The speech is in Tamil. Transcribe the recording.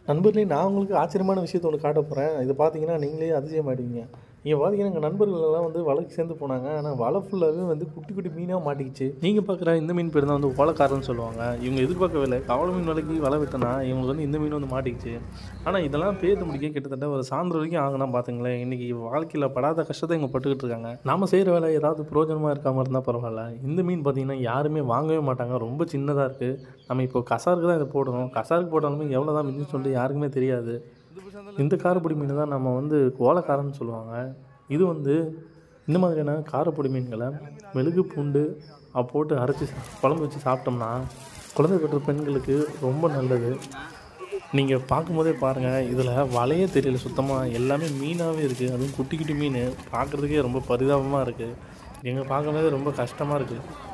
நண்பர்களே நான் உங்களுக்கு ஆச்சரியமான விஷயத்த ஒன்று காட்ட போகிறேன் இதை பார்த்தீங்கன்னா நீங்களே அதிசயமாயிடுவீங்க இங்கே பார்த்தீங்கன்னா எங்கள் நண்பர்கள் எல்லாம் வந்து வலைக்கு சேர்ந்து போனாங்க ஆனால் வலை ஃபுல்லாகவே வந்து குட்டி குட்டி மீனாக மாட்டிக்கிச்சு நீங்கள் பார்க்குற இந்த மீன் பேர் தான் வந்து ஓலக்காரன்னு சொல்லுவாங்க இவங்க எதிர்பார்க்கவே இல்லை கவலை மீன் வலைக்கு வலை விட்டனா இவங்களுக்கு வந்து இந்த மீன் வந்து மாட்டிக்கிச்சு ஆனால் இதெல்லாம் பேர்த்து முடிக்க கிட்டத்தட்ட ஒரு சாயந்தரம் வரைக்கும் ஆகுனா பார்த்துங்களேன் இன்றைக்கி வாழ்க்கையில் படாத கஷ்டத்தை இவங்க பட்டுக்கிட்டு இருக்காங்க நாம செய்கிற வேலை ஏதாவது பிரயோஜனமாக இருக்காமல் இருந்தால் பரவாயில்ல இந்த மீன் பார்த்தீங்கன்னா யாருமே வாங்கவே மாட்டாங்க ரொம்ப சின்னதாக இருக்குது நம்ம இப்போ கசாருக்கு தான் இதை போடணும் கசாருக்கு போட்டாலுமே எவ்வளோ தான் மிஞ்சுன்னு சொல்லிட்டு யாருக்குமே தெரியாது இந்த காரப்பொடி மீன் தான் நம்ம வந்து ஓலக்காரன்னு சொல்லுவாங்க இது வந்து இந்த மாதிரியான காரப்பொடி மீன்களை மெழுகு பூண்டு அ போட்டு அரைச்சி சா- குழம்பு வச்சு சாப்பிட்டோம்னா குழந்தை பெற்ற பெண்களுக்கு ரொம்ப நல்லது நீங்கள் பார்க்கும்போதே பாருங்கள் இதில் வலையே தெரியல சுத்தமாக எல்லாமே மீனாகவே இருக்குது அதுவும் குட்டி குட்டி மீன் பார்க்குறதுக்கே ரொம்ப பரிதாபமாக இருக்குது எங்கள் பார்க்கும்போதே ரொம்ப கஷ்டமாக இருக்குது